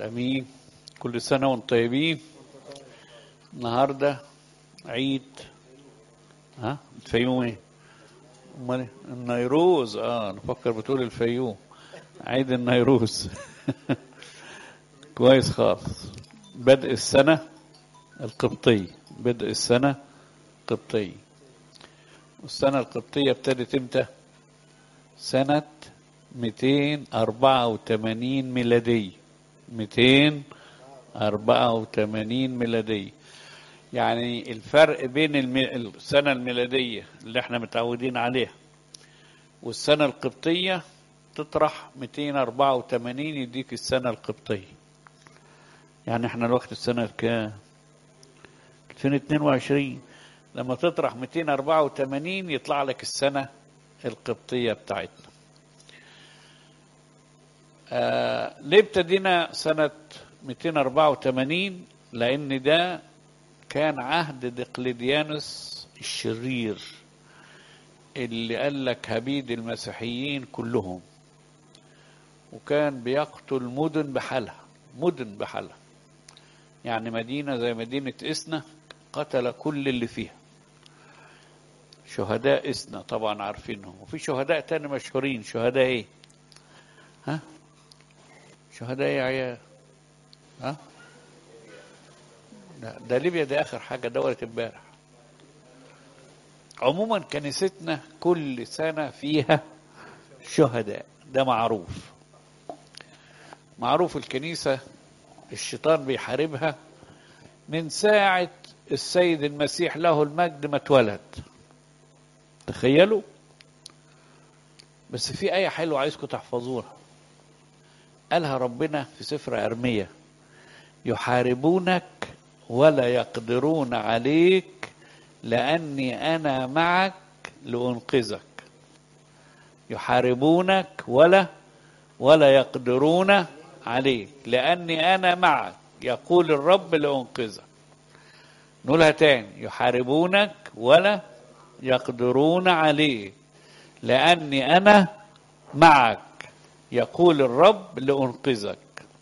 امين كل سنه وانتم طيبين النهارده عيد ها الفيوم ايه امال إيه؟ النيروز اه انا فكر بتقول الفيوم عيد النيروز كويس خالص بدء السنه القبطيه بدء السنه القبطيه والسنه القبطيه ابتدت امتى سنه 284 ميلاديه 284 ميلاديه يعني الفرق بين المي... السنة الميلادية اللي احنا متعودين عليها والسنة القبطية تطرح 284 يديك السنة القبطية يعني احنا الوقت السنة كام 2022 لما تطرح 284 يطلع لك السنة القبطية بتاعتنا آه ليه ابتدينا سنة 284 لأن ده كان عهد دقلديانوس الشرير اللي قال لك هبيد المسيحيين كلهم وكان بيقتل مدن بحالها مدن بحالها يعني مدينة زي مدينة إسنا قتل كل اللي فيها شهداء إسنا طبعا عارفينهم وفي شهداء تاني مشهورين شهداء ايه ها شهداء ايه يا عيال ها لا ده ليبيا دي اخر حاجه دولت امبارح عموما كنيستنا كل سنه فيها شهداء ده معروف معروف الكنيسه الشيطان بيحاربها من ساعه السيد المسيح له المجد ما اتولد تخيلوا بس في آية حلوة عايزكم تحفظوها قالها ربنا في سفر أرمية يحاربونك ولا يقدرون عليك لأني أنا معك لأنقذك يحاربونك ولا ولا يقدرون عليك لأني أنا معك يقول الرب لأنقذك نقولها تاني يحاربونك ولا يقدرون عليك لأني أنا معك يقول الرب لأنقذك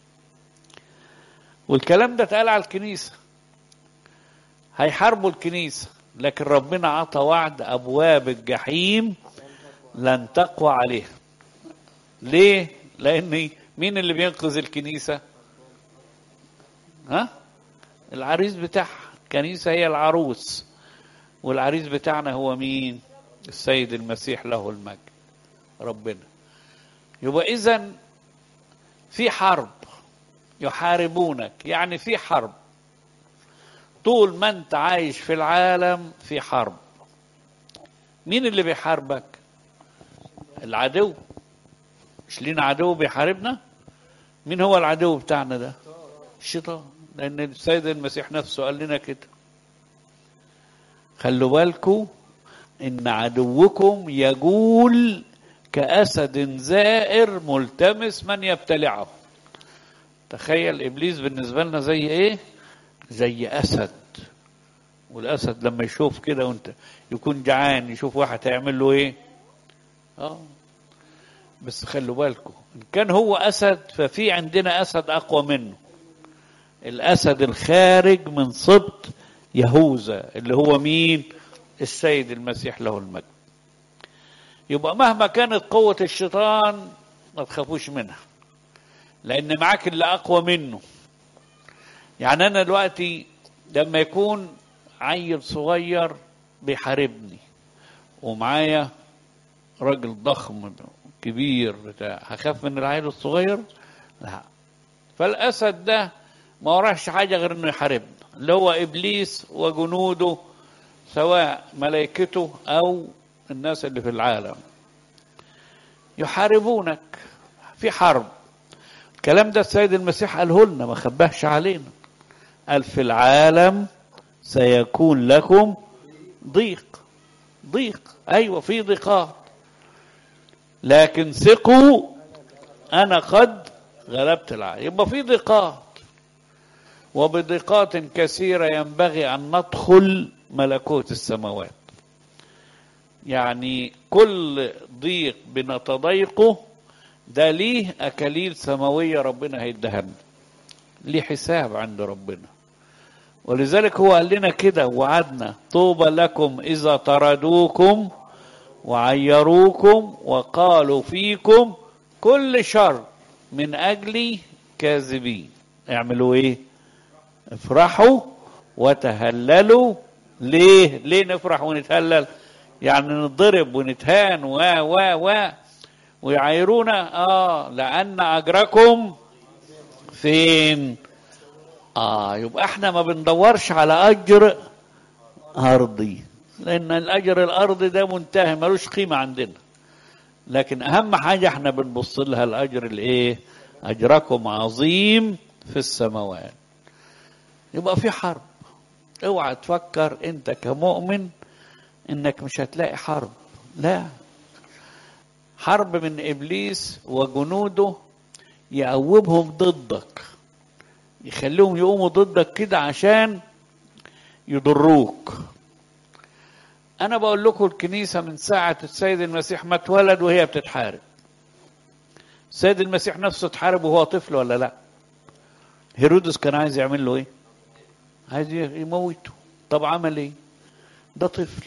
والكلام ده اتقال على الكنيسة هيحاربوا الكنيسة لكن ربنا عطى وعد أبواب الجحيم لن تقوى عليها ليه؟ لأن مين اللي بينقذ الكنيسة؟ ها؟ العريس بتاعها الكنيسة هي العروس والعريس بتاعنا هو مين؟ السيد المسيح له المجد ربنا يبقى إذا في حرب يحاربونك يعني في حرب طول ما انت عايش في العالم في حرب مين اللي بيحاربك العدو مش لينا عدو بيحاربنا مين هو العدو بتاعنا ده الشيطان لان السيد المسيح نفسه قال لنا كده خلوا بالكم ان عدوكم يجول كاسد زائر ملتمس من يبتلعه تخيل ابليس بالنسبه لنا زي ايه زي اسد والاسد لما يشوف كده وانت يكون جعان يشوف واحد هيعمل له ايه اه بس خلوا بالكم ان كان هو اسد ففي عندنا اسد اقوى منه الاسد الخارج من سبط يهوذا اللي هو مين السيد المسيح له المجد يبقى مهما كانت قوة الشيطان ما تخافوش منها لأن معاك اللي أقوى منه يعني أنا دلوقتي لما يكون عيل صغير بيحاربني ومعايا راجل ضخم كبير بتاع هخاف من العيل الصغير؟ لا فالأسد ده ما وراهش حاجة غير إنه يحاربنا اللي هو إبليس وجنوده سواء ملائكته أو الناس اللي في العالم يحاربونك في حرب الكلام ده السيد المسيح قاله لنا ما خباهش علينا قال في العالم سيكون لكم ضيق ضيق ايوه في ضيقات لكن ثقوا انا قد غلبت العالم يبقى في ضيقات وبضيقات كثيره ينبغي ان ندخل ملكوت السماوات يعني كل ضيق بنتضايقه ده ليه أكاليل سماوية ربنا هيديها لنا ليه حساب عند ربنا ولذلك هو قال لنا كده وعدنا طوبى لكم إذا طردوكم وعيروكم وقالوا فيكم كل شر من أجلي كاذبين اعملوا ايه افرحوا وتهللوا ليه ليه نفرح ونتهلل يعني نضرب ونتهان و و و ويعايرونا اه لان اجركم فين اه يبقى احنا ما بندورش على اجر ارضي لان الاجر الارضي ده منتهي ملوش قيمه عندنا لكن اهم حاجه احنا بنبص لها الاجر الايه اجركم عظيم في السماوات يبقى في حرب اوعى تفكر انت كمؤمن انك مش هتلاقي حرب لا حرب من ابليس وجنوده يقوبهم ضدك يخليهم يقوموا ضدك كده عشان يضروك انا بقول لكم الكنيسه من ساعه السيد المسيح ما اتولد وهي بتتحارب السيد المسيح نفسه اتحارب وهو طفل ولا لا هيرودس كان عايز يعمل له ايه عايز يموته طب عمل ايه ده طفل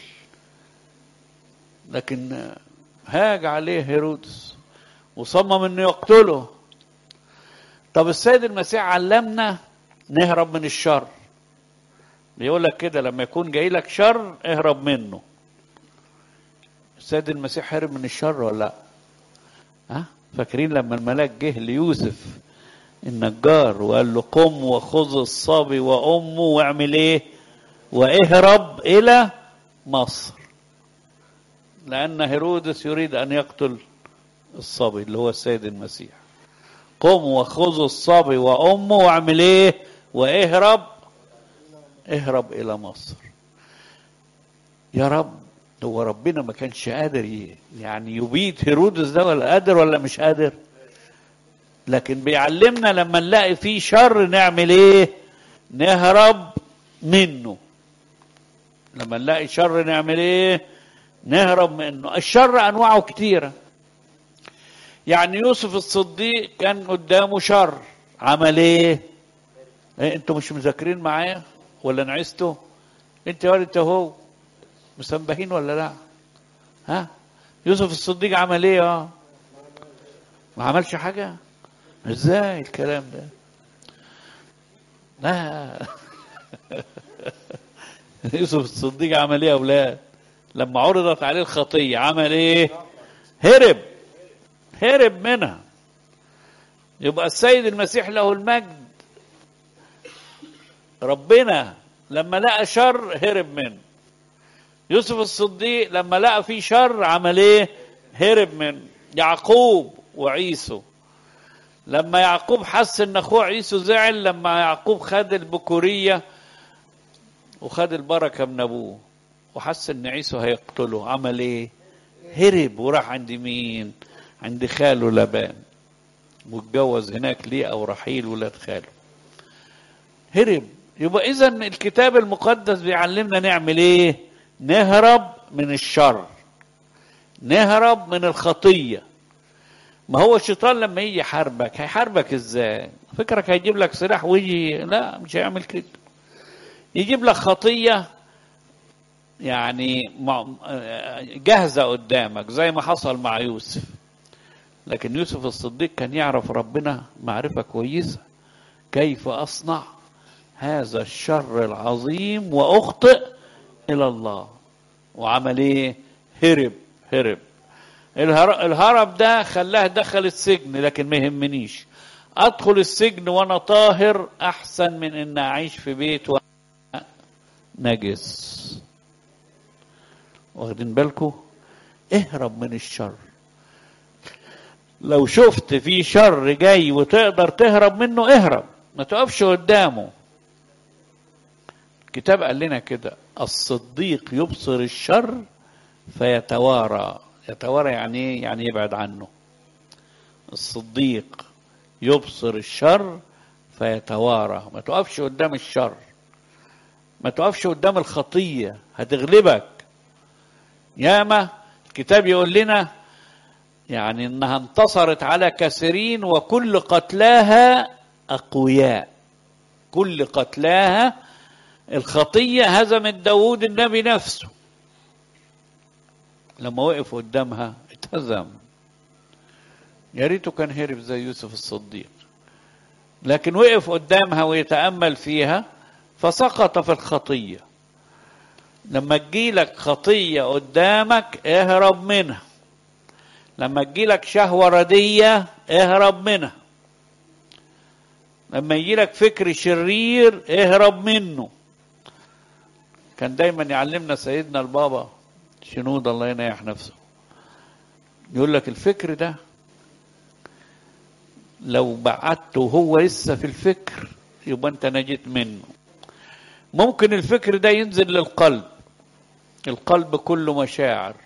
لكن هاج عليه هيرودس وصمم انه يقتله طب السيد المسيح علمنا نهرب من الشر بيقول لك كده لما يكون جاي لك شر اهرب منه السيد المسيح هرب من الشر ولا لا ها فاكرين لما الملاك جه ليوسف النجار وقال له قم وخذ الصبي وامه واعمل ايه واهرب الى مصر لان هيرودس يريد ان يقتل الصبي اللي هو السيد المسيح قم وخذ الصبي وامه واعمل ايه واهرب اهرب الى مصر يا رب هو ربنا ما كانش قادر يعني يبيد هيرودس ده ولا قادر ولا مش قادر لكن بيعلمنا لما نلاقي فيه شر نعمل ايه نهرب منه لما نلاقي شر نعمل ايه نهرب منه الشر انواعه كتيره يعني يوسف الصديق كان قدامه شر عمل ايه, إيه انتوا مش مذاكرين معايا ولا نعستوا انت يا ولد اهو مسبحين ولا لا ها يوسف الصديق عمل ايه اه ما عملش حاجه ازاي الكلام ده لا يوسف الصديق عمل ايه يا اولاد لما عرضت عليه الخطيه عمل ايه هرب هرب منها يبقى السيد المسيح له المجد ربنا لما لقى شر هرب منه يوسف الصديق لما لقى فيه شر عمل ايه هرب منه يعقوب وعيسو لما يعقوب حس ان اخوه عيسو زعل لما يعقوب خد البكوريه وخد البركه من ابوه وحس ان عيسو هيقتله عمل ايه هرب وراح عند مين عند خاله لبان واتجوز هناك ليه او رحيل ولاد خاله هرب يبقى اذا الكتاب المقدس بيعلمنا نعمل ايه نهرب من الشر نهرب من الخطيه ما هو الشيطان لما يجي يحاربك هيحاربك ازاي فكرك هيجيب لك سلاح ويجي لا مش هيعمل كده يجيب لك خطيه يعني جاهزه قدامك زي ما حصل مع يوسف لكن يوسف الصديق كان يعرف ربنا معرفه كويسه كيف اصنع هذا الشر العظيم واخطئ الى الله وعمل ايه هرب هرب الهرب ده خلاه دخل السجن لكن ما يهمنيش ادخل السجن وانا طاهر احسن من ان اعيش في بيت وانا نجس واخدين بالكم اهرب من الشر لو شفت في شر جاي وتقدر تهرب منه اهرب ما تقفش قدامه الكتاب قال لنا كده الصديق يبصر الشر فيتوارى يتوارى يعني ايه يعني يبعد عنه الصديق يبصر الشر فيتوارى ما تقفش قدام الشر ما تقفش قدام الخطية هتغلبك ياما الكتاب يقول لنا يعني انها انتصرت على كثيرين وكل قتلاها اقوياء كل قتلاها الخطية هزمت داود النبي نفسه لما وقف قدامها اتهزم يا ريته كان هرب زي يوسف الصديق لكن وقف قدامها ويتأمل فيها فسقط في الخطية لما تجيلك خطية قدامك اهرب منها لما تجيلك شهوة ردية اهرب منها لما يجيلك فكر شرير اهرب منه كان دايما يعلمنا سيدنا البابا شنود الله ينيح نفسه يقول لك الفكر ده لو بعدته وهو لسه في الفكر يبقى انت نجيت منه ممكن الفكر ده ينزل للقلب القلب كله مشاعر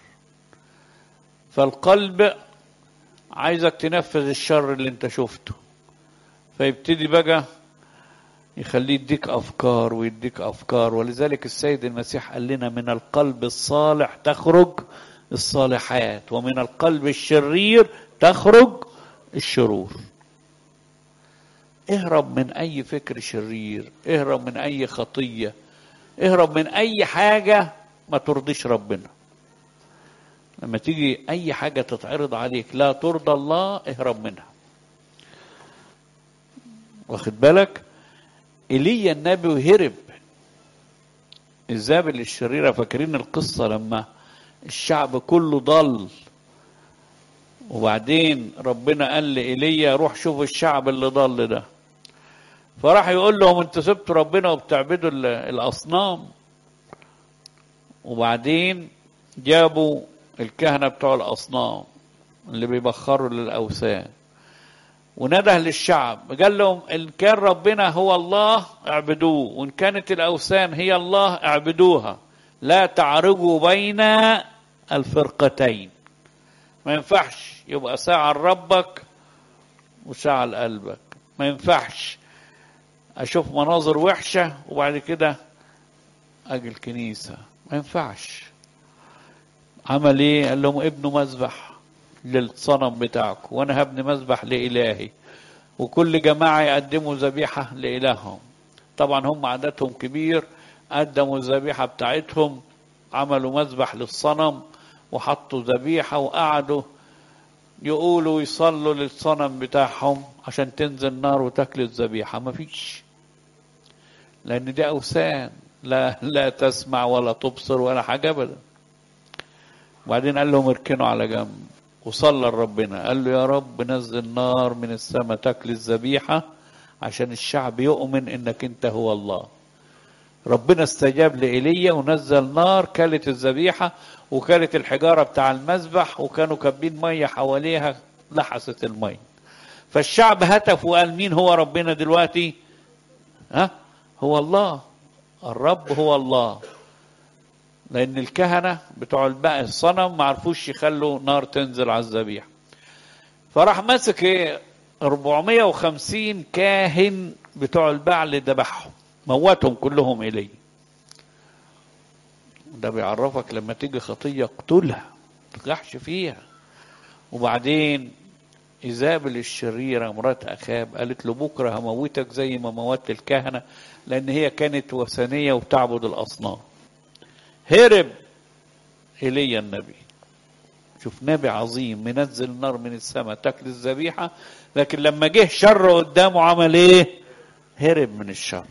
فالقلب عايزك تنفذ الشر اللي انت شفته فيبتدي بقى يخليه يديك افكار ويديك افكار ولذلك السيد المسيح قال لنا من القلب الصالح تخرج الصالحات ومن القلب الشرير تخرج الشرور اهرب من اي فكر شرير اهرب من اي خطيه اهرب من اي حاجه ما ترضيش ربنا لما تيجي اي حاجه تتعرض عليك لا ترضى الله اهرب منها واخد بالك ايليا النبي هرب الزابل الشريرة فاكرين القصة لما الشعب كله ضل وبعدين ربنا قال لإيليا روح شوف الشعب اللي ضل ده فراح يقول لهم انتوا سبتوا ربنا وبتعبدوا الأصنام وبعدين جابوا الكهنة بتوع الأصنام اللي بيبخروا للأوثان ونده للشعب قال لهم إن كان ربنا هو الله اعبدوه وإن كانت الأوثان هي الله اعبدوها لا تعرجوا بين الفرقتين ما ينفعش يبقى ساعة لربك وساعة لقلبك ما ينفعش أشوف مناظر وحشة وبعد كده أجي الكنيسة ما ينفعش عمل ايه قال لهم ابنوا مذبح للصنم بتاعكم وانا هبني مذبح لالهي وكل جماعه يقدموا ذبيحه لالههم طبعا هم عددهم كبير قدموا الذبيحه بتاعتهم عملوا مذبح للصنم وحطوا ذبيحه وقعدوا يقولوا ويصلوا للصنم بتاعهم عشان تنزل نار وتاكل الذبيحه مفيش لان دي اوثان لا لا تسمع ولا تبصر ولا حاجه ابدا وبعدين قال لهم اركنوا على جنب وصلى لربنا قال له يا رب نزل نار من السماء تاكل الذبيحه عشان الشعب يؤمن انك انت هو الله ربنا استجاب لإيليا ونزل نار كلت الذبيحه وكلت الحجاره بتاع المذبح وكانوا كابين ميه حواليها لحست الميه فالشعب هتف وقال مين هو ربنا دلوقتي ها هو الله الرب هو الله لان الكهنه بتوع الباقي الصنم ما عرفوش يخلوا نار تنزل على الذبيحه فراح ماسك ايه 450 كاهن بتوع البعل ذبحهم موتهم كلهم اليه ده بيعرفك لما تيجي خطيه اقتلها ما تقعش فيها وبعدين إيزابل الشريرة مرات أخاب قالت له بكرة هموتك زي ما موت الكهنة لأن هي كانت وثنية وتعبد الأصنام هرب ايليا النبي شوف نبي عظيم منزل نار من السماء تاكل الذبيحه لكن لما جه شر قدامه عمل ايه هرب من الشر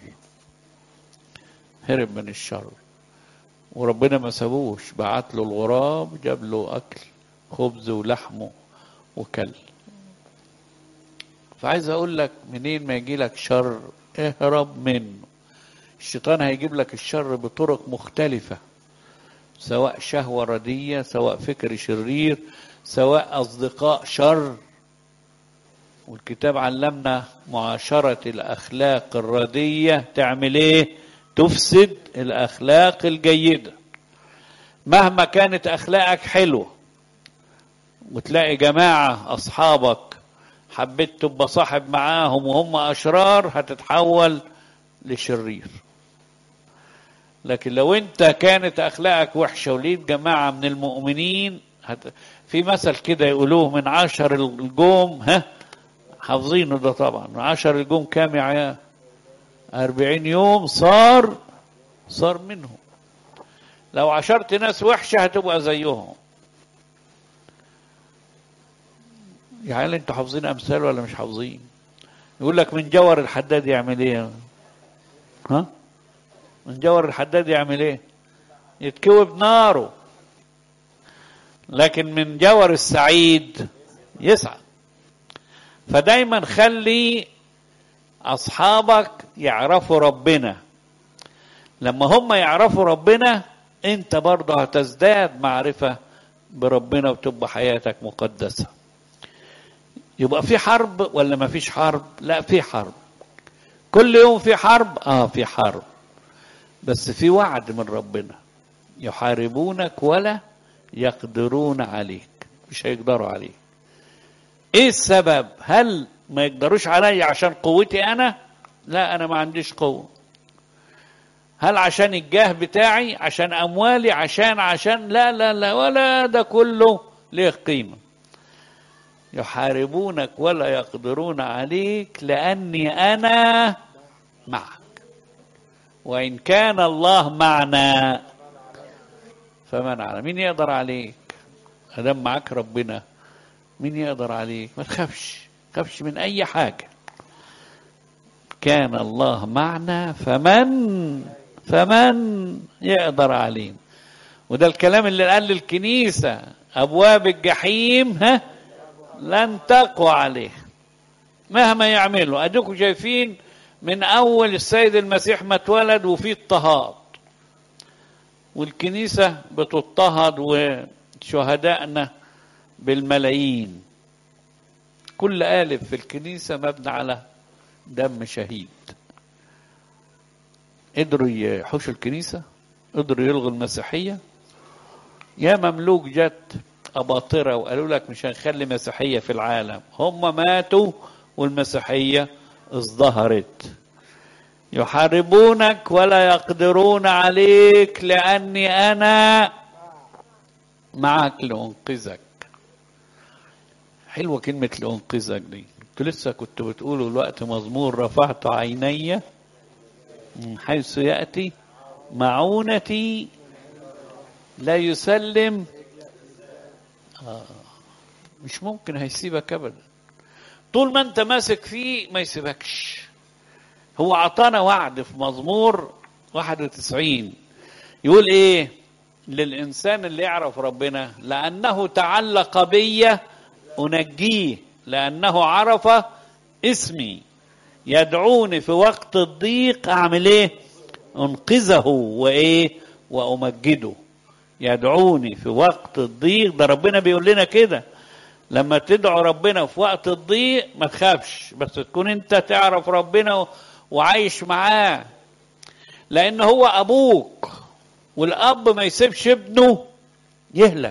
هرب من الشر وربنا ما سابوش بعت له الغراب جاب له اكل خبز ولحمه وكل فعايز اقول لك منين ما يجي لك شر اهرب منه الشيطان هيجيب لك الشر بطرق مختلفه سواء شهوة ردية سواء فكر شرير سواء أصدقاء شر والكتاب علمنا معاشرة الأخلاق الردية تعمل إيه؟ تفسد الأخلاق الجيدة مهما كانت أخلاقك حلوة وتلاقي جماعة أصحابك حبيت تبقى صاحب معاهم وهم أشرار هتتحول لشرير لكن لو انت كانت اخلاقك وحشه ولقيت جماعه من المؤمنين هت... في مثل كده يقولوه من عشر الجوم ها حافظينه ده طبعا من عشر الجوم كام يا عيال أربعين يوم صار صار منهم لو عشرت ناس وحشة هتبقى زيهم يعني انتوا حافظين امثال ولا مش حافظين يقول لك من جور الحداد يعمل ايه ها من جور الحداد يعمل ايه يتكوي بناره لكن من جور السعيد يسعد فدايما خلي اصحابك يعرفوا ربنا لما هم يعرفوا ربنا انت برضه هتزداد معرفة بربنا وتبقى حياتك مقدسة يبقى في حرب ولا ما فيش حرب لا في حرب كل يوم في حرب اه في حرب بس في وعد من ربنا يحاربونك ولا يقدرون عليك مش هيقدروا عليك ايه السبب هل ما يقدروش علي عشان قوتي انا لا انا ما عنديش قوه هل عشان الجاه بتاعي عشان اموالي عشان عشان لا لا لا ولا ده كله ليه قيمه يحاربونك ولا يقدرون عليك لاني انا معك وان كان الله معنا فمن على مين يقدر عليك ادام معاك ربنا مين يقدر عليك ما تخافش تخافش من اي حاجه كان الله معنا فمن فمن يقدر علينا وده الكلام اللي قال للكنيسة أبواب الجحيم ها لن تقوى عليه مهما يعملوا أدوكم شايفين من أول السيد المسيح ما اتولد وفي اضطهاد والكنيسة بتضطهد وشهدائنا بالملايين كل آلف في الكنيسة مبنى على دم شهيد قدروا يحوشوا الكنيسة قدروا يلغوا المسيحية يا مملوك جت أباطرة وقالوا لك مش هنخلي مسيحية في العالم هم ماتوا والمسيحية ازدهرت يحاربونك ولا يقدرون عليك لأني أنا معك لأنقذك حلوة كلمة لأنقذك دي كنت لسه كنت بتقوله الوقت مزمور رفعت عيني من حيث يأتي معونتي لا يسلم آه مش ممكن هيسيبك أبدا طول ما أنت ماسك فيه ما يسيبكش هو أعطانا وعد في مزمور 91 يقول إيه للإنسان اللي يعرف ربنا لأنه تعلق بي أنجيه لأنه عرف اسمي يدعوني في وقت الضيق اعمل ايه انقذه وايه وامجده يدعوني في وقت الضيق ده ربنا بيقول لنا كده لما تدعو ربنا في وقت الضيق ما تخافش بس تكون انت تعرف ربنا وعايش معاه لان هو ابوك والاب ما يسيبش ابنه يهلك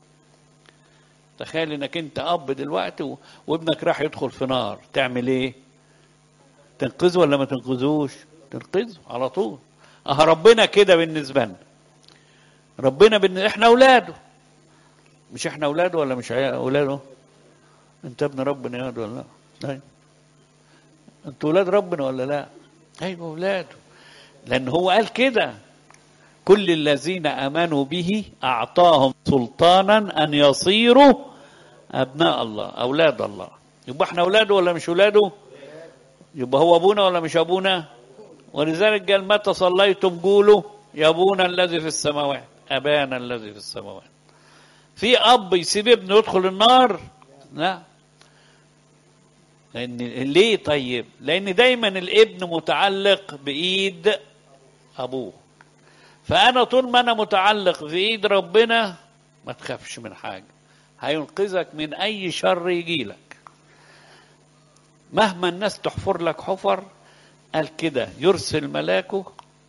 تخيل انك انت اب دلوقتي وابنك راح يدخل في نار تعمل ايه تنقذه ولا ما تنقذوش تنقذه على طول اه ربنا كده بالنسبه لنا ربنا بن... احنا اولاده مش احنا اولاده ولا مش اولاده انت ابن ربنا يا ولا لا ايوه انت اولاد ربنا ولا لا ايوه اولاده لان هو قال كده كل الذين امنوا به اعطاهم سلطانا ان يصيروا ابناء الله اولاد الله يبقى احنا اولاده ولا مش اولاده يبقى هو ابونا ولا مش ابونا ولذلك قال متى صليتم قولوا يا ابونا الذي في السماوات ابانا الذي في السماوات في اب يسيب ابنه يدخل النار لا لان ليه طيب لان دايما الابن متعلق بايد ابوه فانا طول ما انا متعلق في ايد ربنا ما تخافش من حاجه هينقذك من اي شر يجي لك مهما الناس تحفر لك حفر قال كده يرسل ملاكه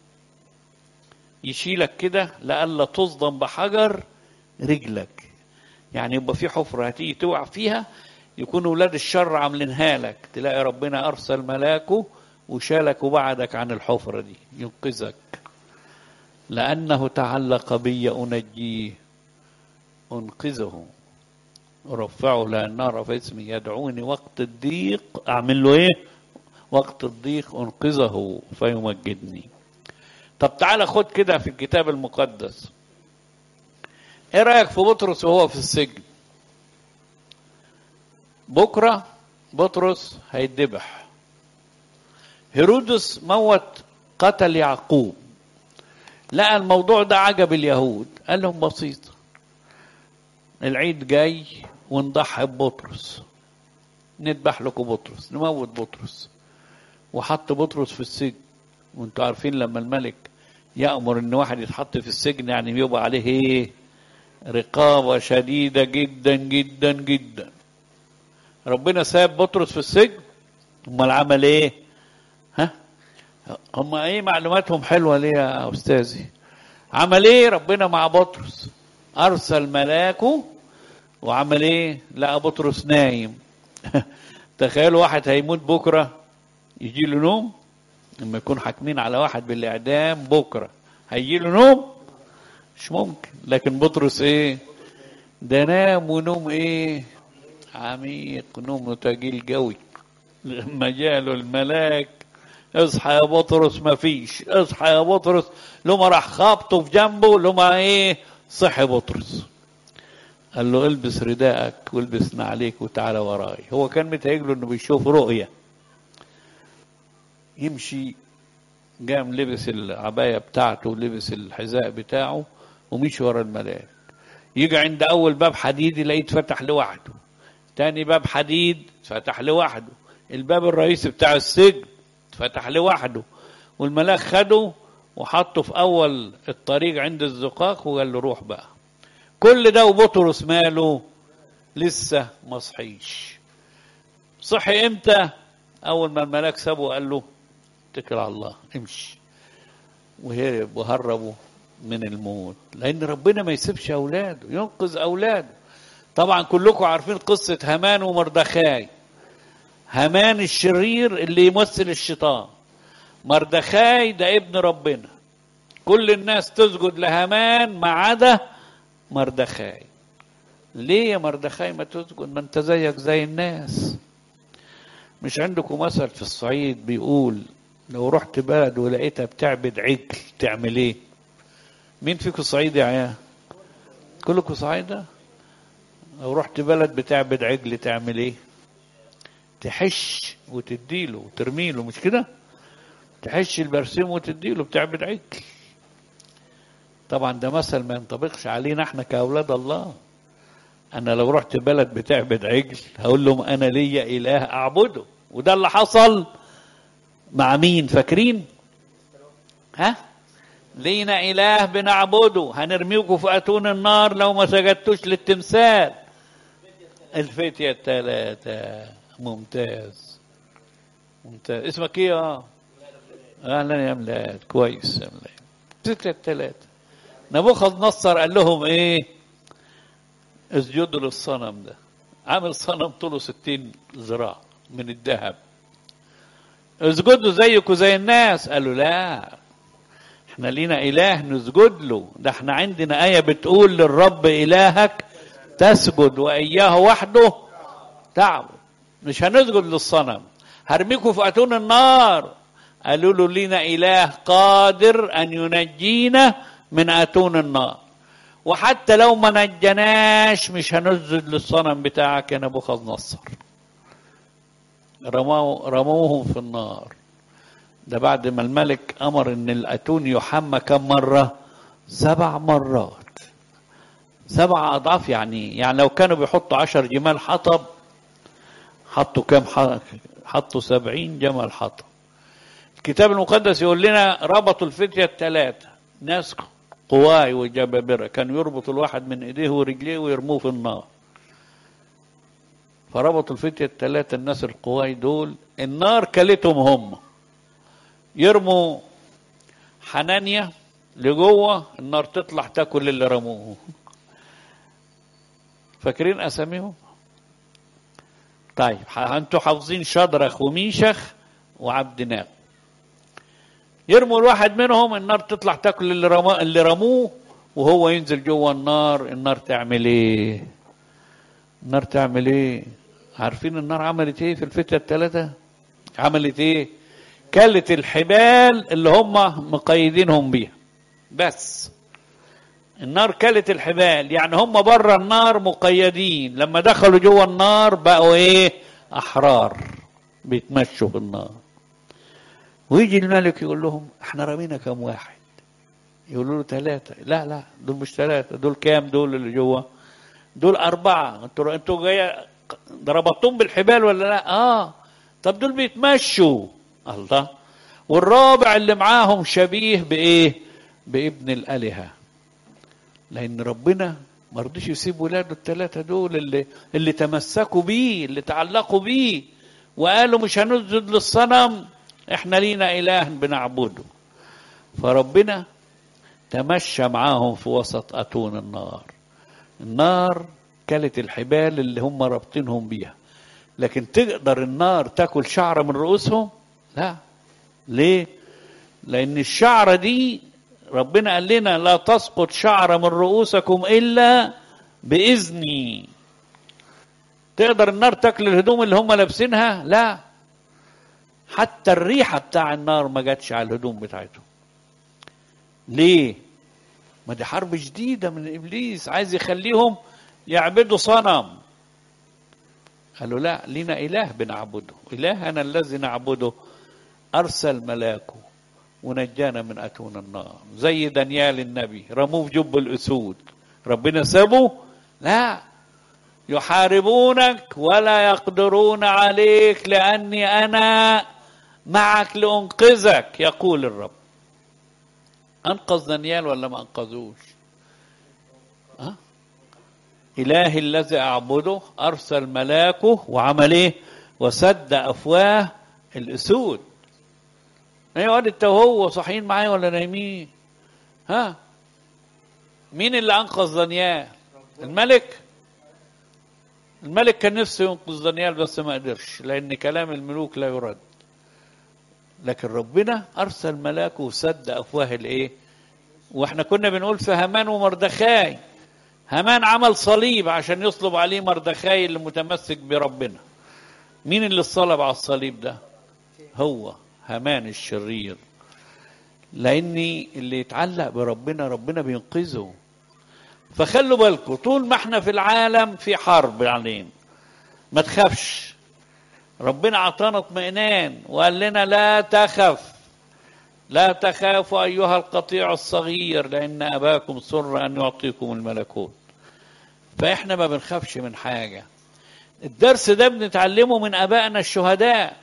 يشيلك كده لئلا تصدم بحجر رجلك يعني يبقى في حفرة هتيجي توقع فيها يكون ولاد الشر عاملينها لك تلاقي ربنا أرسل ملاكه وشالك وبعدك عن الحفرة دي ينقذك لأنه تعلق بي أنجيه أنقذه أرفعه لأن رفع اسمي يدعوني وقت الضيق أعمل له إيه وقت الضيق انقذه فيمجدني طب تعالى خد كده في الكتاب المقدس ايه رايك في بطرس وهو في السجن بكره بطرس هيتذبح هيرودس موت قتل يعقوب لقى الموضوع ده عجب اليهود قال لهم بسيط العيد جاي ونضحي ببطرس نذبح لكم بطرس نموت بطرس وحط بطرس في السجن وانتوا عارفين لما الملك يأمر ان واحد يتحط في السجن يعني بيبقى عليه ايه رقابة شديدة جدا جدا جدا ربنا ساب بطرس في السجن امال عمل ايه ها هم ايه معلوماتهم حلوة ليه يا استاذي عمل ايه ربنا مع بطرس ارسل ملاكه وعمل ايه لقى بطرس نايم تخيلوا واحد هيموت بكره يجي له نوم لما يكون حاكمين على واحد بالاعدام بكره هيجي له نوم مش ممكن لكن بطرس ايه ده نام ونوم ايه عميق نوم تجيل قوي لما جاله الملاك اصحى يا بطرس ما فيش اصحى يا بطرس لما راح خابطه في جنبه لما ايه صحي بطرس قال له البس رداءك والبس نعليك وتعالى وراي هو كان متهيأ له انه بيشوف رؤية يمشي قام لبس العباية بتاعته ولبس الحذاء بتاعه ومشي ورا الملاك يجي عند أول باب حديد يلاقيه اتفتح لوحده تاني باب حديد اتفتح لوحده الباب الرئيسي بتاع السجن اتفتح لوحده والملاك خده وحطه في أول الطريق عند الزقاق وقال له روح بقى كل ده وبطرس ماله لسه ما صحيش صحي امتى اول ما الملاك سابه قال له اتكل على الله امشي وهرب وهربوا من الموت لان ربنا ما يسيبش اولاده ينقذ اولاده طبعا كلكم عارفين قصه هامان ومردخاي هامان الشرير اللي يمثل الشيطان مردخاي ده ابن ربنا كل الناس تسجد لهامان ما عدا مردخاي ليه يا مردخاي ما تسجد ما انت زيك زي الناس مش عندكم مثل في الصعيد بيقول لو رحت بلد ولقيتها بتعبد عجل تعمل ايه مين فيكم صعيدي يا عيال كلكم صعيدة لو رحت بلد بتعبد عجل تعمل ايه تحش وتديله وترميله مش كده تحش البرسيم وتديله بتعبد عجل طبعا ده مثل ما ينطبقش علينا احنا كأولاد الله انا لو رحت بلد بتعبد عجل هقول لهم انا ليا اله اعبده وده اللي حصل مع مين فاكرين ها لينا اله بنعبده هنرميكم في اتون النار لو ما سجدتوش للتمثال الفتية الثلاثة ممتاز ممتاز اسمك ايه اه اهلا يا ميلاد كويس يا ميلاد الفتية الثلاثة نبوخذ نصر قال لهم ايه اسجدوا للصنم ده عامل صنم طوله ستين ذراع من الذهب اسجدوا زيكم زي الناس قالوا لا احنا لينا اله نسجد له ده احنا عندنا ايه بتقول للرب الهك تسجد واياه وحده تعبد مش هنسجد للصنم هرميكم في اتون النار قالوا له لينا اله قادر ان ينجينا من اتون النار وحتى لو ما نجناش مش هنسجد للصنم بتاعك يا نبوخذ نصر رموا رموهم في النار ده بعد ما الملك امر ان الاتون يحمى كم مره سبع مرات سبع اضعاف يعني يعني لو كانوا بيحطوا عشر جمال حطب حطوا كم حطوا سبعين جمل حطب الكتاب المقدس يقول لنا ربطوا الفتية الثلاثة ناس قواي وجبابرة كانوا يربطوا الواحد من ايديه ورجليه ويرموه في النار فربطوا الفتية الثلاثة الناس القواي دول النار كلتهم هم يرموا حنانيا لجوه النار تطلع تاكل اللي رموه فاكرين اساميهم طيب انتوا حافظين شدرخ وميشخ وعبد ناغ يرموا الواحد منهم النار تطلع تاكل اللي رموه اللي رموه وهو ينزل جوه النار النار تعمل ايه النار تعمل ايه عارفين النار عملت ايه في الفتية الثلاثة عملت ايه كلت الحبال اللي هم مقيدينهم بيها بس النار كلت الحبال يعني هم بره النار مقيدين لما دخلوا جوه النار بقوا ايه احرار بيتمشوا في النار ويجي الملك يقول لهم احنا رمينا كم واحد يقولوا له ثلاثة لا لا دول مش ثلاثة دول كام دول اللي جوه دول أربعة انتوا انتوا جاية ضربتهم بالحبال ولا لا اه طب دول بيتمشوا الله والرابع اللي معاهم شبيه بايه بابن الالهه لان ربنا ما رضيش يسيب ولاده الثلاثه دول اللي اللي تمسكوا بيه اللي تعلقوا بيه وقالوا مش هنسجد للصنم احنا لينا اله بنعبده فربنا تمشى معاهم في وسط اتون النار النار كلت الحبال اللي هم رابطينهم بيها لكن تقدر النار تاكل شعر من رؤوسهم لا ليه لان الشعره دي ربنا قال لنا لا تسقط شعر من رؤوسكم الا باذني تقدر النار تاكل الهدوم اللي هم لابسينها لا حتى الريحه بتاع النار ما جاتش على الهدوم بتاعتهم ليه ما دي حرب جديده من ابليس عايز يخليهم يعبدوا صنم قالوا لا لنا اله بنعبده الهنا الذي نعبده ارسل ملاكه ونجانا من اتون النار زي دانيال النبي رموه في جب الاسود ربنا سابه لا يحاربونك ولا يقدرون عليك لاني انا معك لانقذك يقول الرب انقذ دانيال ولا ما انقذوش أه؟ إلهي الذي أعبده أرسل ملاكه وعمل إيه؟ وسد أفواه الأسود. إيه واد أنت وهو صاحيين معايا ولا نايمين؟ ها؟ مين اللي أنقذ دانيال؟ الملك؟ الملك كان نفسه ينقذ دانيال بس ما قدرش لأن كلام الملوك لا يرد. لكن ربنا أرسل ملاكه وسد أفواه الإيه؟ وإحنا كنا بنقول في هامان ومردخاي هامان عمل صليب عشان يصلب عليه مردخاي اللي متمسك بربنا مين اللي صلب على الصليب ده هو هامان الشرير لاني اللي يتعلق بربنا ربنا بينقذه فخلوا بالكم طول ما احنا في العالم في حرب علينا ما تخافش ربنا عطانا اطمئنان وقال لنا لا تخف لا تخافوا أيها القطيع الصغير لأن أباكم سر أن يعطيكم الملكوت فإحنا ما بنخافش من حاجة الدرس ده بنتعلمه من أبائنا الشهداء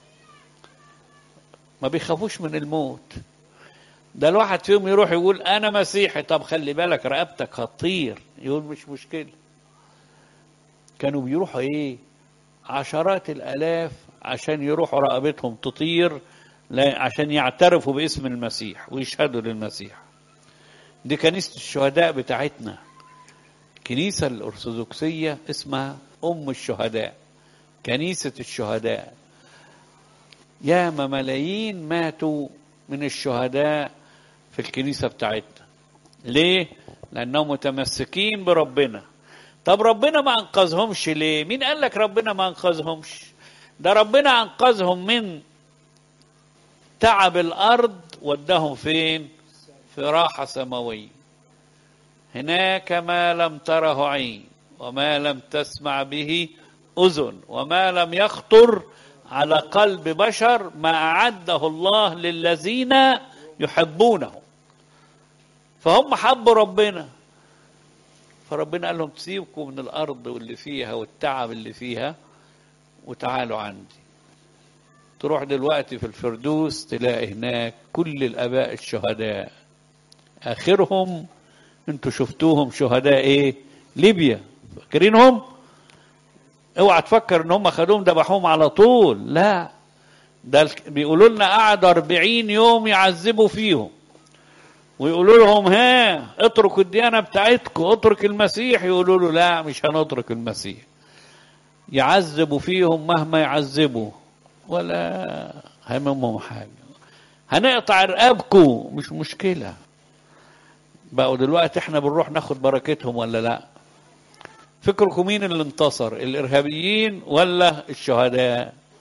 ما بيخافوش من الموت ده الواحد فيهم يروح يقول أنا مسيحي طب خلي بالك رقبتك هتطير يقول مش مشكلة كانوا بيروحوا إيه عشرات الآلاف عشان يروحوا رقبتهم تطير عشان يعترفوا باسم المسيح ويشهدوا للمسيح دي كنيسة الشهداء بتاعتنا كنيسة الأرثوذكسية اسمها أم الشهداء كنيسة الشهداء ياما ملايين ماتوا من الشهداء في الكنيسة بتاعتنا ليه؟ لأنهم متمسكين بربنا طب ربنا ما أنقذهمش ليه؟ مين قال لك ربنا ما أنقذهمش؟ ده ربنا أنقذهم من تعب الارض ودهم فين في راحه سماويه هناك ما لم تره عين وما لم تسمع به اذن وما لم يخطر على قلب بشر ما اعده الله للذين يحبونه فهم حبوا ربنا فربنا قال لهم سيبكم من الارض واللي فيها والتعب اللي فيها وتعالوا عندي تروح دلوقتي في الفردوس تلاقي هناك كل الاباء الشهداء اخرهم انتوا شفتوهم شهداء ايه ليبيا فاكرينهم اوعى تفكر ان هم خدوهم ذبحوهم على طول لا ده بيقولوا لنا قعدوا 40 يوم يعذبوا فيهم ويقولوا لهم ها اتركوا الديانه بتاعتكم اترك المسيح يقولوا له لا مش هنترك المسيح يعذبوا فيهم مهما يعذبوا ولا هممهم حاجة هنقطع رقابكم مش مشكلة بقوا دلوقتي احنا بنروح ناخد بركتهم ولا لا فكركم مين اللي انتصر الارهابيين ولا الشهداء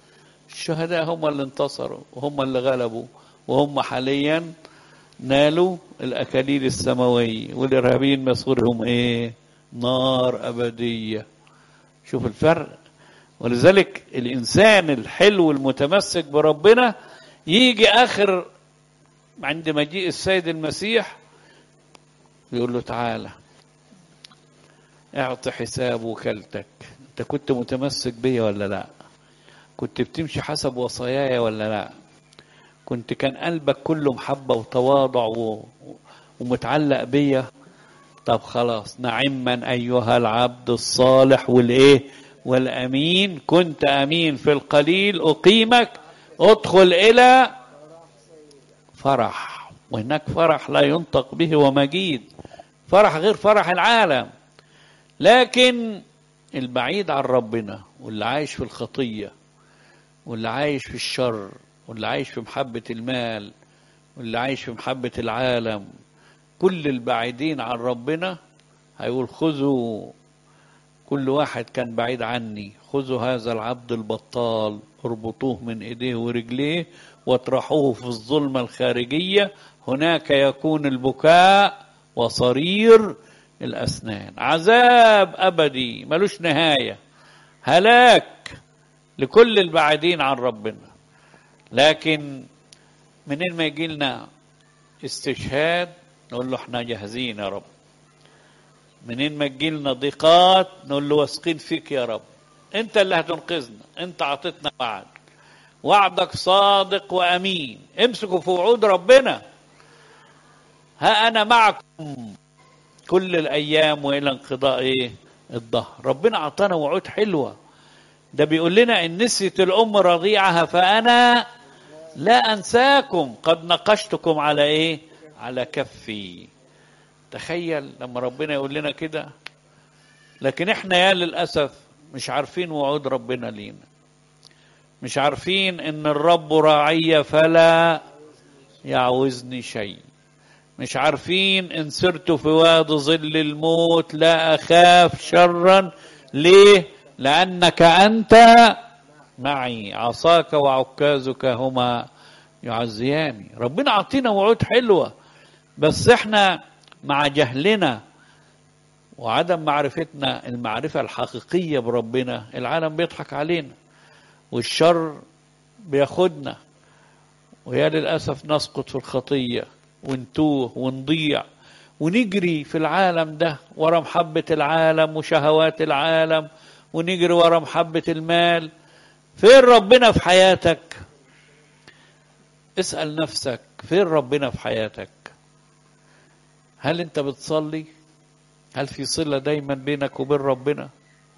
الشهداء هم اللي انتصروا وهم اللي غلبوا وهم حاليا نالوا الأكاليل السماوية والإرهابيين مصيرهم إيه نار أبدية شوف الفرق ولذلك الإنسان الحلو المتمسك بربنا يجي آخر عند مجيء السيد المسيح يقول له تعالى اعطي حساب وكالتك انت كنت متمسك بيا ولا لا كنت بتمشي حسب وصاياي ولا لا كنت كان قلبك كله محبة وتواضع و... ومتعلق بيا طب خلاص نعما أيها العبد الصالح والإيه والأمين كنت أمين في القليل أقيمك ادخل إلى فرح وهناك فرح لا ينطق به ومجيد فرح غير فرح العالم لكن البعيد عن ربنا واللي عايش في الخطية واللي عايش في الشر واللي عايش في محبة المال واللي عايش في محبة العالم كل البعيدين عن ربنا هيقول خذوا كل واحد كان بعيد عني خذوا هذا العبد البطال اربطوه من ايديه ورجليه واطرحوه في الظلمة الخارجية هناك يكون البكاء وصرير الأسنان عذاب أبدي ملوش نهاية هلاك لكل البعيدين عن ربنا لكن منين ما يجي لنا استشهاد نقول له احنا جاهزين يا رب منين ما تجي لنا ضيقات نقول له واثقين فيك يا رب انت اللي هتنقذنا انت عطيتنا وعد وعدك صادق وامين امسكوا في وعود ربنا ها انا معكم كل الايام والى انقضاء ايه الظهر ربنا اعطانا وعود حلوه ده بيقول لنا ان نسيت الام رضيعها فانا لا انساكم قد نقشتكم على ايه على كفي تخيل لما ربنا يقول لنا كده لكن احنا يا للاسف مش عارفين وعود ربنا لينا مش عارفين ان الرب راعي فلا يعوزني شيء مش عارفين ان سرت في واد ظل الموت لا اخاف شرا ليه لانك انت معي عصاك وعكازك هما يعزياني ربنا عطينا وعود حلوه بس احنا مع جهلنا وعدم معرفتنا المعرفة الحقيقية بربنا العالم بيضحك علينا والشر بياخدنا ويا للأسف نسقط في الخطية ونتوه ونضيع ونجري في العالم ده ورا محبة العالم وشهوات العالم ونجري ورا محبة المال فين ربنا في حياتك اسأل نفسك فين ربنا في حياتك هل انت بتصلي هل في صلة دايما بينك وبين ربنا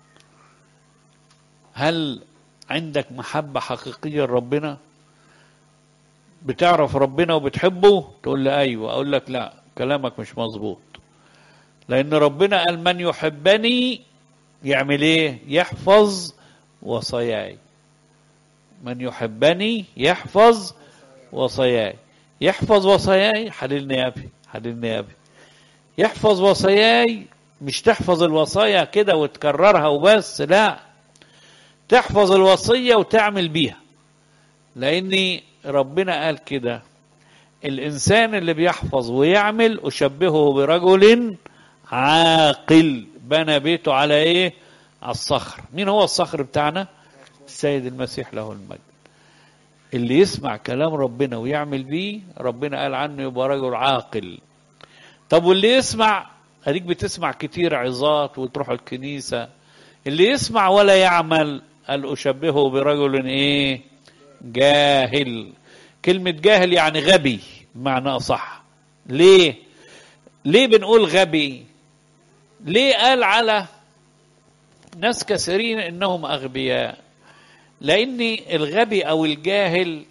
هل عندك محبة حقيقية لربنا بتعرف ربنا وبتحبه تقول لي ايوه اقول لك لا كلامك مش مظبوط لان ربنا قال من يحبني يعمل ايه يحفظ وصاياي من يحبني يحفظ وصاياي يحفظ وصاياي حللني يا ابي حللني يا ابي يحفظ وصاياي مش تحفظ الوصايا كده وتكررها وبس لا تحفظ الوصية وتعمل بيها لأن ربنا قال كده الإنسان اللي بيحفظ ويعمل أشبهه برجل عاقل بنى بيته على إيه؟ على الصخر مين هو الصخر بتاعنا؟ السيد المسيح له المجد اللي يسمع كلام ربنا ويعمل بيه ربنا قال عنه يبقى رجل عاقل طب واللي يسمع اديك بتسمع كتير عظات وتروح الكنيسة اللي يسمع ولا يعمل قال أشبهه برجل إيه جاهل كلمة جاهل يعني غبي بمعنى أصح ليه ليه بنقول غبي ليه قال على ناس كثيرين إنهم أغبياء لأن الغبي أو الجاهل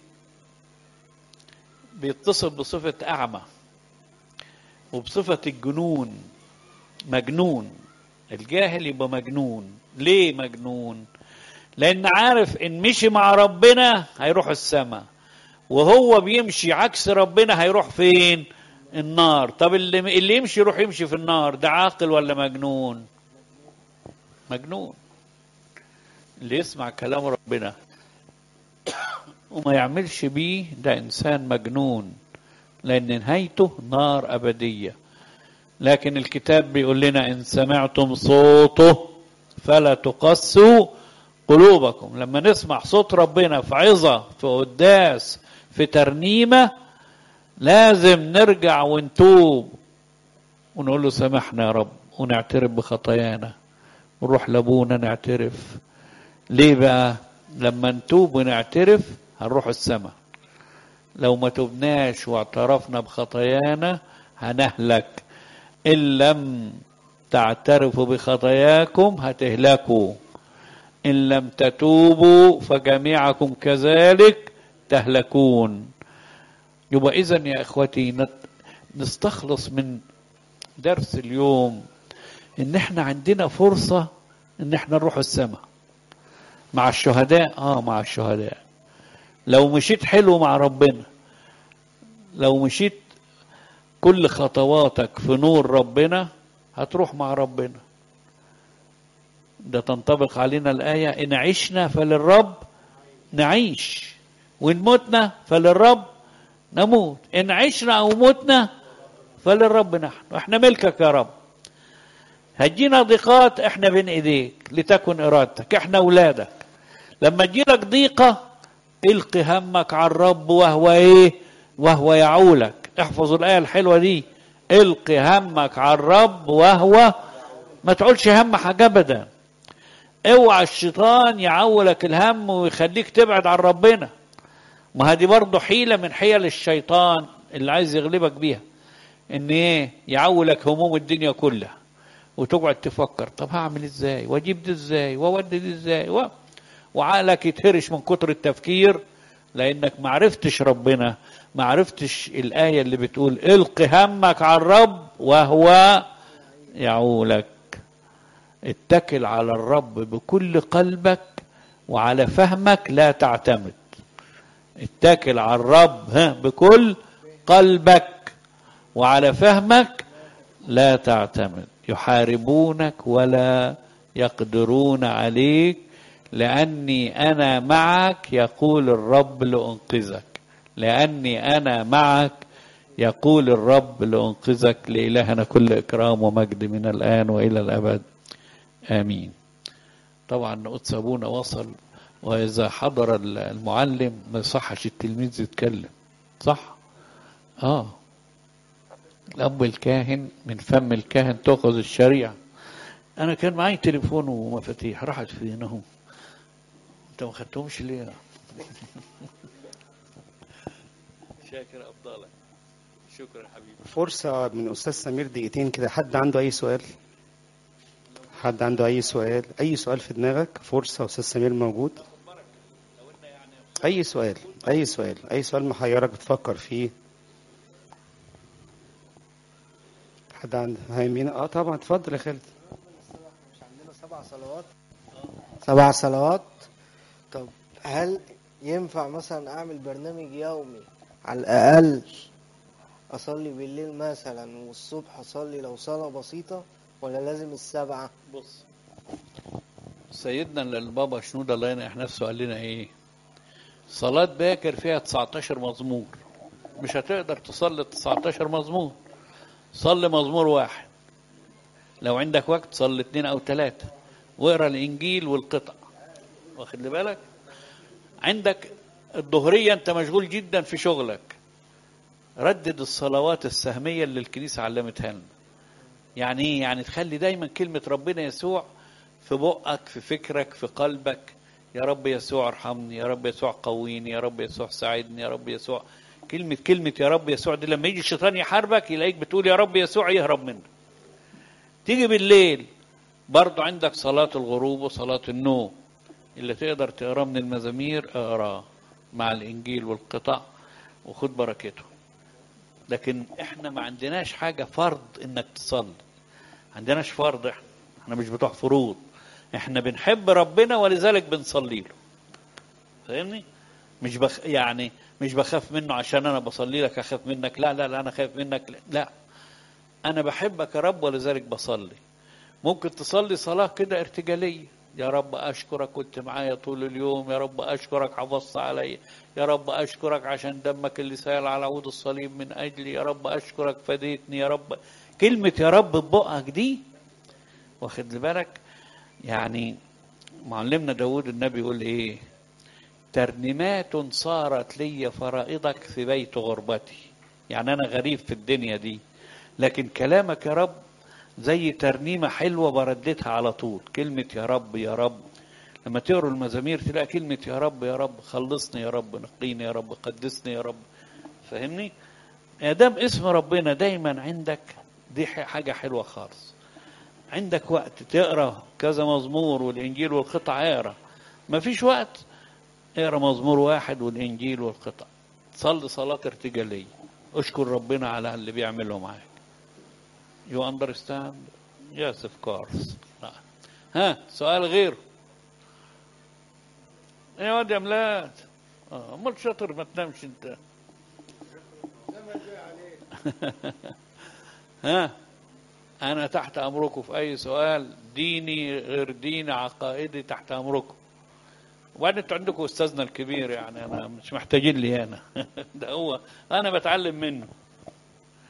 بيتصف بصفة أعمى وبصفة الجنون مجنون الجاهل يبقى مجنون ليه مجنون لأن عارف إن مشي مع ربنا هيروح السماء وهو بيمشي عكس ربنا هيروح فين النار طب اللي, اللي يمشي يروح يمشي في النار ده عاقل ولا مجنون مجنون اللي يسمع كلام ربنا وما يعملش بيه ده إنسان مجنون لأن نهايته نار أبدية لكن الكتاب بيقول لنا إن سمعتم صوته فلا تقسوا قلوبكم لما نسمع صوت ربنا في عظة في قداس في ترنيمة لازم نرجع ونتوب ونقول له سامحنا يا رب ونعترف بخطايانا ونروح لابونا نعترف ليه بقى لما نتوب ونعترف هنروح السماء لو ما تبناش واعترفنا بخطايانا هنهلك إن لم تعترفوا بخطاياكم هتهلكوا إن لم تتوبوا فجميعكم كذلك تهلكون يبقى إذا يا إخوتي نستخلص من درس اليوم إن إحنا عندنا فرصة إن إحنا نروح السماء مع الشهداء آه مع الشهداء لو مشيت حلو مع ربنا لو مشيت كل خطواتك في نور ربنا هتروح مع ربنا ده تنطبق علينا الآية إن عشنا فللرب نعيش وإن متنا فللرب نموت إن عشنا أو متنا فللرب نحن احنا ملكك يا رب هتجينا ضيقات احنا بين ايديك لتكن ارادتك احنا اولادك لما تجيلك ضيقه القي همك على الرب وهو ايه وهو يعولك احفظوا الايه الحلوه دي القي همك على الرب وهو ما تقولش هم حاجه ابدا اوعى الشيطان يعولك الهم ويخليك تبعد عن ربنا ما هذه برضه حيله من حيل الشيطان اللي عايز يغلبك بيها ان ايه يعولك هموم الدنيا كلها وتقعد تفكر طب هعمل ازاي واجيب دي ازاي واودي دي ازاي و... وعقلك يتهرش من كتر التفكير لانك ما عرفتش ربنا ما عرفتش الايه اللي بتقول القي همك على الرب وهو يعولك اتكل على الرب بكل قلبك وعلى فهمك لا تعتمد اتكل على الرب ها بكل قلبك وعلى فهمك لا تعتمد يحاربونك ولا يقدرون عليك لاني انا معك يقول الرب لانقذك لاني انا معك يقول الرب لانقذك لالهنا كل اكرام ومجد من الان والى الابد امين طبعا قدس ابونا وصل واذا حضر المعلم ما يصحش التلميذ يتكلم صح اه الأب الكاهن من فم الكاهن تأخذ الشريعة أنا كان معي تليفون ومفاتيح راحت فين أهو أنت ما خدتهمش ليه؟ شاكر أفضلك شكرا حبيبي فرصة من أستاذ سمير دقيقتين كده حد عنده أي سؤال؟ حد عنده أي سؤال؟ أي سؤال في دماغك؟ فرصة أستاذ سمير موجود؟ أي سؤال أي سؤال أي سؤال محيرك بتفكر فيه حد عنده هيمين اه طبعا اتفضل يا خالد مش عندنا سبع صلوات سبع صلوات طب هل ينفع مثلا اعمل برنامج يومي على الاقل اصلي بالليل مثلا والصبح اصلي لو صلاه بسيطه ولا لازم السبعه بص سيدنا البابا شنودة الله ينعح نفسه قال لنا ايه صلاة باكر فيها 19 مزمور مش هتقدر تصلي 19 مزمور صلي مزمور واحد لو عندك وقت صلي اثنين او ثلاثة واقرا الانجيل والقطع واخد لي بالك عندك الظهرية انت مشغول جدا في شغلك ردد الصلوات السهمية اللي الكنيسة علمتها لنا يعني ايه يعني تخلي دايما كلمة ربنا يسوع في بقك في فكرك في قلبك يا رب يسوع ارحمني يا رب يسوع قويني يا رب يسوع ساعدني يا رب يسوع كلمة كلمة يا رب يسوع دي لما يجي الشيطان يحاربك يلاقيك بتقول يا رب يسوع يهرب منك تيجي بالليل برضو عندك صلاة الغروب وصلاة النوم اللي تقدر تقراه من المزامير اقراه مع الانجيل والقطع وخد بركته لكن احنا ما عندناش حاجة فرض انك تصلي عندناش فرض احنا احنا مش بتوع فروض احنا بنحب ربنا ولذلك بنصلي له فاهمني مش بخ يعني مش بخاف منه عشان انا بصلي لك اخاف منك لا لا لا انا خايف منك لا انا بحبك يا رب ولذلك بصلي ممكن تصلي صلاة كده ارتجالية يا رب أشكرك كنت معايا طول اليوم يا رب أشكرك حفظت علي يا رب أشكرك عشان دمك اللي سال على عود الصليب من أجلي يا رب أشكرك فديتني يا رب كلمة يا رب ببقك دي واخد بالك يعني معلمنا داود النبي يقول ايه ترنيمات صارت لي فرائضك في بيت غربتي يعني انا غريب في الدنيا دي لكن كلامك يا رب زي ترنيمة حلوة برددها على طول كلمة يا رب يا رب لما تقروا المزامير تلاقي كلمة يا رب يا رب خلصني يا رب نقيني يا رب قدسني يا رب فاهمني يا دام اسم ربنا دايما عندك دي حاجة حلوة خالص عندك وقت تقرا كذا مزمور والانجيل والقطع اقرا ما فيش وقت اقرا مزمور واحد والانجيل والقطع صلي صلاة ارتجالية اشكر ربنا على اللي بيعمله معاك You understand? Yes, of course. ها سؤال غير يا واد يا ملاد اه امال شاطر ما تنامش انت ها انا تحت امركم في اي سؤال ديني غير ديني عقائدي تحت امركم وبعدين انتوا عندكم استاذنا الكبير يعني انا مش محتاجين لي انا ده هو انا بتعلم منه